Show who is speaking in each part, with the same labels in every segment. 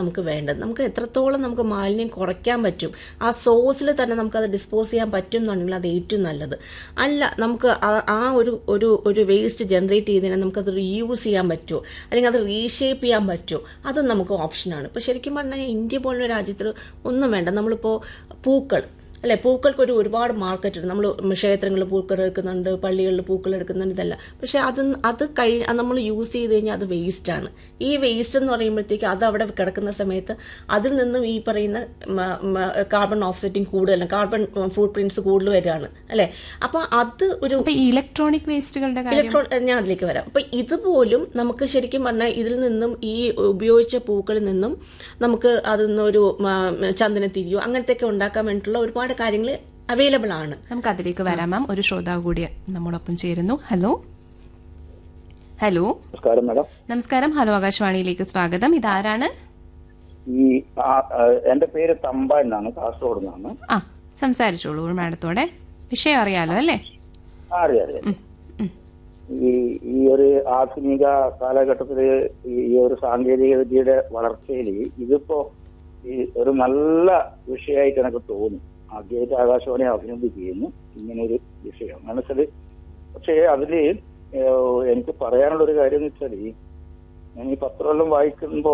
Speaker 1: നമുക്ക് വേണ്ടത് നമുക്ക് എത്രത്തോളം നമുക്ക് മാലിന്യം കുറയ്ക്കാൻ പറ്റും ആ സോഴ്സിൽ തന്നെ നമുക്കത് ഡിസ്പോസ് ചെയ്യാൻ പറ്റും എന്നുണ്ടെങ്കിൽ അത് ഏറ്റവും നല്ലത് അല്ല നമുക്ക് ആ- ആ ഒരു ഒരു ഒരു വേസ്റ്റ് ജനറേറ്റ് ചെയ്തതിനെ നമുക്കത് റീയൂസ് ചെയ്യാൻ പറ്റുമോ അല്ലെങ്കിൽ അത് റീഷേപ്പ് ചെയ്യാൻ പറ്റുമോ അത് നമുക്ക് ഓപ്ഷനാണ് ഇപ്പോൾ ശരിക്കും പറഞ്ഞാൽ ഇന്ത്യ പോലുള്ള രാജ്യത്തിൽ ഒന്നും വേണ്ട നമ്മളിപ്പോൾ പൂക്കൾ അല്ലെ പൂക്കൾക്കൊരു ഒരുപാട് മാർക്കറ്റ് ഉണ്ട് നമ്മൾ ക്ഷേത്രങ്ങളിൽ പൂക്കൾ എടുക്കുന്നുണ്ട് പള്ളികളിൽ പൂക്കൾ എടുക്കുന്നുണ്ട് ഇതല്ല പക്ഷെ അത് അത് കഴി നമ്മൾ യൂസ് ചെയ്ത് കഴിഞ്ഞാൽ അത് വേസ്റ്റാണ് ഈ വേസ്റ്റ് എന്ന് പറയുമ്പോഴത്തേക്ക് അത് അവിടെ കിടക്കുന്ന സമയത്ത് അതിൽ നിന്നും ഈ പറയുന്ന കാർബൺ ഓഫ്സെറ്റിംഗ് കൂടുതലാണ് കാർബൺ ഫുഡ് പ്രിന്റ്സ് കൂടുതൽ വരികയാണ് അല്ലെ അപ്പോൾ അത് ഒരു
Speaker 2: അപ്പൊ ഈ ഇലക്ട്രോണിക് വേസ്റ്റുകളുടെ കാര്യം
Speaker 1: ഇലക്ട്രോൺ ഞാൻ അതിലേക്ക് വരാം അപ്പൊ ഇതുപോലും നമുക്ക് ശരിക്കും പറഞ്ഞാൽ ഇതിൽ നിന്നും ഈ ഉപയോഗിച്ച പൂക്കളിൽ നിന്നും നമുക്ക് അതിൽ നിന്നൊരു ചന്ദനത്തിരിയോ അങ്ങനത്തെ ഒക്കെ ഉണ്ടാക്കാൻ വേണ്ടിയിട്ടുള്ള ഒരുപാട് കാര്യങ്ങൾ അവൈലബിൾ ആണ്
Speaker 2: നമുക്ക് അതിലേക്ക് വരാം മാം ഒരു ശ്രോതാവ് കൂടി നമ്മോടൊപ്പം ചേരുന്നു ഹലോ ഹലോ
Speaker 3: നമസ്കാരം മാഡം
Speaker 2: നമസ്കാരം ഹലോ ആകാശവാണിയിലേക്ക് സ്വാഗതം ഇതാരാണ്
Speaker 3: ഈ ആ- ആ, എന്റെ പേര് തമ്പ എന്നാണ് കാസർഗോഡ് നിന്നാണ്
Speaker 2: ആ സംസാരിച്ചോളൂ മാഡത്തോടെ വിഷയം അറിയാലോ അല്ലേ
Speaker 3: ആ, അറിയാം അറിയാം ഈ ഈ ഒരു ആധുനിക കാലഘട്ടത്തില് ഈ ഈ ഒരു സാങ്കേതിക വിദ്യയുടെ വളർച്ചയിൽ ഇതിപ്പോ ഈ ഒരു നല്ല വിഷയമായിട്ട് എനിക്ക് തോന്നി ആദ്യമായിട്ട് ആകാശവാണി അഭിനന്ദിക്കുന്നു ഇങ്ങനെ ഒരു വിഷയം മനസ്സിൽ പക്ഷേ അതില് ഏഹ്, എനിക്ക് പറയാനുള്ള ഒരു കാര്യം എന്ന് വെച്ചാല് ഞാൻ ഈ പത്രമെല്ലാം വായിക്കുമ്പോ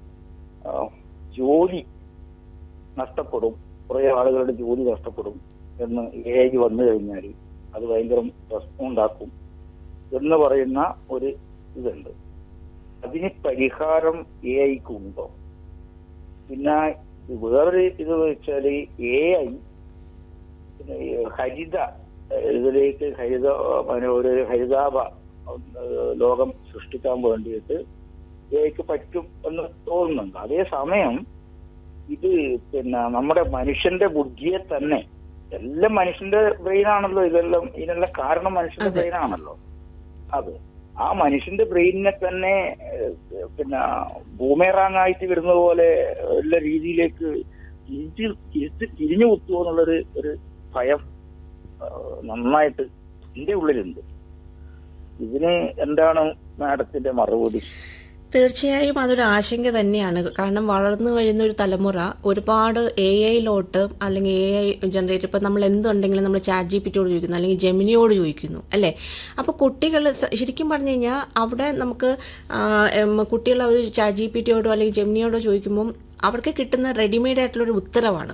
Speaker 3: ആ, ജോലി നഷ്ടപ്പെടും കുറെ ആളുകളുടെ ജോലി നഷ്ടപ്പെടും എന്ന് എ ഐ വന്നു കഴിഞ്ഞാൽ അത് ഭയങ്കര പ്രശ്നം ഉണ്ടാക്കും എന്ന് പറയുന്ന ഒരു ഇതുണ്ട് അതിന് പരിഹാരം എ ഐക്ക് ഉണ്ടോ പിന്നെ വേറൊരു ഇത് വെച്ചാല് എ ഐ പിന്നെ ഈ ഹരിത ഏഹ് ഇതിലേക്ക് ഹരിത പിന്നെ ഒരു ഹരിതാഭ ഏഹ് ലോകം സൃഷ്ടിക്കാൻ വേണ്ടിയിട്ട് എ ഐക്ക് പറ്റും എന്ന് തോന്നുന്നുണ്ട് അതേസമയം ഇത് പിന്നെ നമ്മുടെ മനുഷ്യന്റെ ബുദ്ധിയെ തന്നെ എല്ലാം മനുഷ്യന്റെ ബ്രെയിനാണല്ലോ ഇതെല്ലാം ഇതിനെല്ലാം കാരണം മനുഷ്യന്റെ
Speaker 1: അതെ.
Speaker 3: ബ്രെയിനാണല്ലോ അത് ആ മനുഷ്യന്റെ ബ്രെയിനിനെ തന്നെ ഏഹ്, പിന്നെ ബൂമേറാങ്ങായിട്ട് വരുന്നത് പോലെ ഉള്ള രീതിയിലേക്ക് തിരിച്ച് തിരിച്ച് തിരിഞ്ഞു കുത്തുമോ എന്നുള്ളൊരു ഒരു ഭയം ഏഹ്, നന്നായിട്ട് എന്റെ ഉള്ളിലുണ്ട് ഇതിന് എന്താണ് മാഡത്തിന്റെ മറുപടി
Speaker 1: തീർച്ചയായും അതൊരു ആശങ്ക തന്നെയാണ് കാരണം വളർന്നു വരുന്ന ഒരു തലമുറ ഒരുപാട് എ ഐയിലോട്ട് അല്ലെങ്കിൽ എ ഐ ജനറേറ്റ് ഇപ്പം നമ്മൾ എന്തുണ്ടെങ്കിലും നമ്മൾ ചാറ്റ് ജി പിറ്റിയോട് ചോദിക്കുന്നു അല്ലെങ്കിൽ ജെമിനിയോട് ചോദിക്കുന്നു അല്ലേ അപ്പോൾ കുട്ടികൾ സ- ശരിക്കും പറഞ്ഞു കഴിഞ്ഞാൽ അവിടെ നമുക്ക് ആ, എം, കുട്ടികൾ അവർ ചാറ്റ് ജി പിറ്റിയോടോ അല്ലെങ്കിൽ ജെമിനിയോടോ ചോദിക്കുമ്പം അവർക്ക് കിട്ടുന്ന റെഡിമെയ്ഡ് ആയിട്ടുള്ളൊരു ഉത്തരവാണ്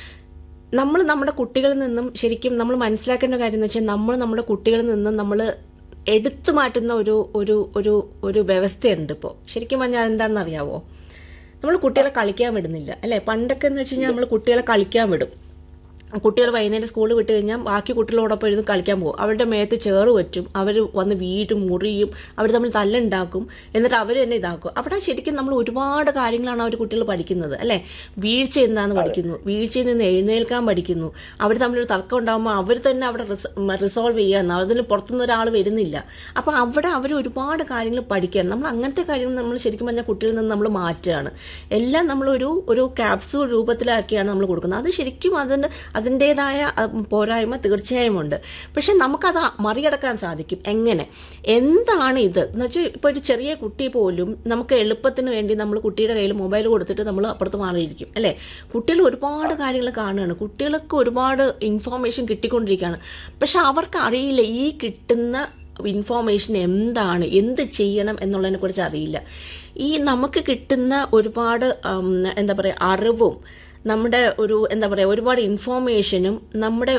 Speaker 1: നമ്മൾ നമ്മുടെ കുട്ടികളിൽ നിന്നും ശരിക്കും നമ്മൾ മനസ്സിലാക്കേണ്ട കാര്യം എന്ന് വെച്ചാൽ നമ്മൾ നമ്മുടെ കുട്ടികളിൽ നിന്നും നമ്മൾ എടുത്തു മാറ്റുന്ന ഒരു ഒരു ഒരു ഒരു വ്യവസ്ഥയുണ്ട് ഇപ്പോൾ ശരിക്കും പറഞ്ഞാൽ അതെന്താണെന്ന് അറിയാവോ നമ്മൾ കുട്ടികളെ കളിക്കാൻ വിടുന്നില്ല അല്ലേ പണ്ടൊക്കെ എന്ന് വെച്ച് കഴിഞ്ഞാൽ നമ്മൾ കുട്ടികളെ കളിക്കാൻ വിടും കുട്ടികൾ വൈകുന്നേരം സ്കൂളിൽ വിട്ട് കഴിഞ്ഞാൽ ബാക്കി കുട്ടികളോടൊപ്പം ഇരുന്ന് കളിക്കാൻ പോകും അവരുടെ മേത്ത് ചേറ് പറ്റും അവർ വന്ന് വീടും മുറിയും അവർ തമ്മിൽ തല്ലുണ്ടാക്കും എന്നിട്ട് അവർ തന്നെ ഇതാക്കും അവിടെ ശരിക്കും നമ്മൾ ഒരുപാട് കാര്യങ്ങളാണ് അവർ കുട്ടികൾ പഠിക്കുന്നത് അല്ലേ വീഴ്ച എന്താണെന്ന് പഠിക്കുന്നു വീഴ്ചയിൽ നിന്ന് എഴുന്നേൽക്കാൻ പഠിക്കുന്നു അവർ തമ്മിലൊരു തർക്കം ഉണ്ടാകുമ്പോൾ അവർ തന്നെ അവിടെ റിസോൾവ് ചെയ്യാന്ന് അതിന് പുറത്തുനിന്ന് ഒരാൾ വരുന്നില്ല അപ്പോൾ അവിടെ അവർ ഒരുപാട് കാര്യങ്ങൾ പഠിക്കുകയാണ് നമ്മൾ അങ്ങനത്തെ കാര്യങ്ങൾ നമ്മൾ ശരിക്കും പറഞ്ഞാൽ കുട്ടികളിൽ നിന്ന് നമ്മൾ മാറ്റുകയാണ് എല്ലാം നമ്മളൊരു ഒരു ക്യാപ്സൂൾ രൂപത്തിലാക്കിയാണ് നമ്മൾ കൊടുക്കുന്നത് അത് ശരിക്കും അതിന് അതിൻ്റെതായ പോരായ്മ തീർച്ചയായും ഉണ്ട് പക്ഷെ നമുക്കത് മറികടക്കാൻ സാധിക്കും എങ്ങനെ എന്താണ് ഇത് എന്ന് വെച്ചാൽ ഇപ്പോൾ ഒരു ചെറിയ കുട്ടി പോലും നമുക്ക് എളുപ്പത്തിന് വേണ്ടി നമ്മൾ കുട്ടിയുടെ കയ്യിൽ മൊബൈൽ കൊടുത്തിട്ട് നമ്മൾ അപ്പുറത്ത് മാറിയിരിക്കും അല്ലേ കുട്ടികൾ ഒരുപാട് കാര്യങ്ങൾ കാണുകയാണ് കുട്ടികൾക്ക് ഒരുപാട് ഇൻഫോർമേഷൻ കിട്ടിക്കൊണ്ടിരിക്കുകയാണ് പക്ഷെ അവർക്ക് അറിയില്ല ഈ കിട്ടുന്ന ഇൻഫോർമേഷൻ എന്താണ് എന്ത് ചെയ്യണം എന്നുള്ളതിനെ കുറിച്ച് അറിയില്ല ഈ നമുക്ക് കിട്ടുന്ന ഒരുപാട് ഉം, എന്താ പറയുക അറിവും നമ്മുടെ ഒരു എന്താ പറയുക ഒരുപാട് ഇൻഫോർമേഷനും നമ്മുടെ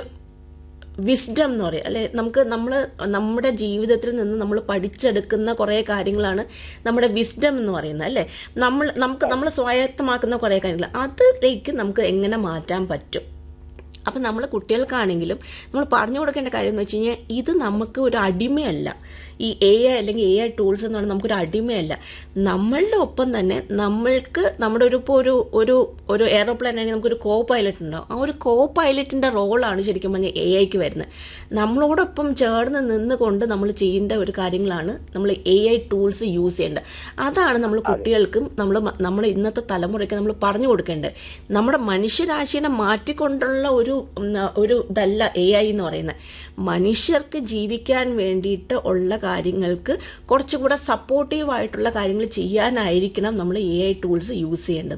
Speaker 1: വിസ്ഡം എന്ന് പറയും അല്ലെ നമുക്ക് നമ്മൾ നമ്മുടെ ജീവിതത്തിൽ നിന്ന് നമ്മൾ പഠിച്ചെടുക്കുന്ന കുറേ കാര്യങ്ങളാണ് നമ്മുടെ വിസ്ഡം എന്ന് പറയുന്നത് അല്ലേ നമ്മൾ നമുക്ക് നമ്മൾ സ്വായത്തമാക്കുന്ന കുറേ കാര്യങ്ങൾ അതിലേക്ക് നമുക്ക് എങ്ങനെ മാറ്റാൻ പറ്റും അപ്പം നമ്മൾ കുട്ടികൾക്കാണെങ്കിലും നമ്മൾ പറഞ്ഞു കൊടുക്കേണ്ട കാര്യം എന്ന് വെച്ച് കഴിഞ്ഞാൽ ഇത് നമുക്ക് ഒരു അടിമയല്ല ഈ എ ഐ അല്ലെങ്കിൽ എ ഐ ടൂൾസ് എന്ന് പറഞ്ഞാൽ നമുക്കൊരു അടിമയല്ല നമ്മളുടെ ഒപ്പം തന്നെ നമ്മൾക്ക് നമ്മുടെ ഒരു ഇപ്പോൾ ഒരു ഒരു ഒരു എയറോപ്ലെയിൻ ആണെങ്കിൽ നമുക്കൊരു കോ പൈലറ്റ് ഉണ്ടാവും ആ ഒരു കോ പൈലറ്റിൻ്റെ റോളാണ് ശരിക്കും പറഞ്ഞാൽ എ ഐക്ക് വരുന്നത് നമ്മളോടൊപ്പം ചേർന്ന് നിന്നുകൊണ്ട് നമ്മൾ ചെയ്യേണ്ട ഒരു കാര്യങ്ങളാണ് നമ്മൾ എ ഐ ടൂൾസ് യൂസ് ചെയ്യേണ്ടത് അതാണ് നമ്മൾ കുട്ടികൾക്കും നമ്മൾ നമ്മൾ ഇന്നത്തെ തലമുറയ്ക്ക് നമ്മൾ പറഞ്ഞു കൊടുക്കേണ്ടത് നമ്മുടെ മനുഷ്യരാശിനെ മാറ്റിക്കൊണ്ടുള്ള ഒരു ഉം, ഒരു ഇതല്ല എ ഐ എന്ന് പറയുന്നത് മനുഷ്യർക്ക് ജീവിക്കാൻ വേണ്ടിയിട്ട് ഉള്ള കാര്യങ്ങൾക്ക് കുറച്ചുകൂടെ സപ്പോർട്ടീവ് ആയിട്ടുള്ള കാര്യങ്ങൾ ചെയ്യാനായിരിക്കണം നമ്മൾ എ ഐ ടൂൾസ് യൂസ് ചെയ്യേണ്ടത്